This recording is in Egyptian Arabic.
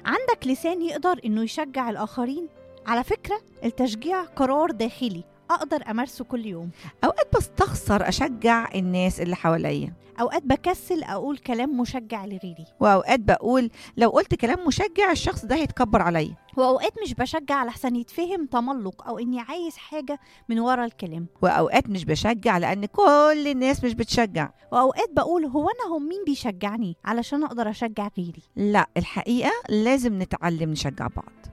عندك لسان يقدر انه يشجع الاخرين على فكره التشجيع قرار داخلي اقدر امارسه كل يوم اوقات بستخسر اشجع الناس اللي حواليا اوقات بكسل اقول كلام مشجع لغيري واوقات بقول لو قلت كلام مشجع الشخص ده هيتكبر عليا واوقات مش بشجع علشان يتفهم تملق او اني عايز حاجه من ورا الكلام واوقات مش بشجع لان كل الناس مش بتشجع واوقات بقول هو انا هم مين بيشجعني علشان اقدر اشجع غيري لا الحقيقه لازم نتعلم نشجع بعض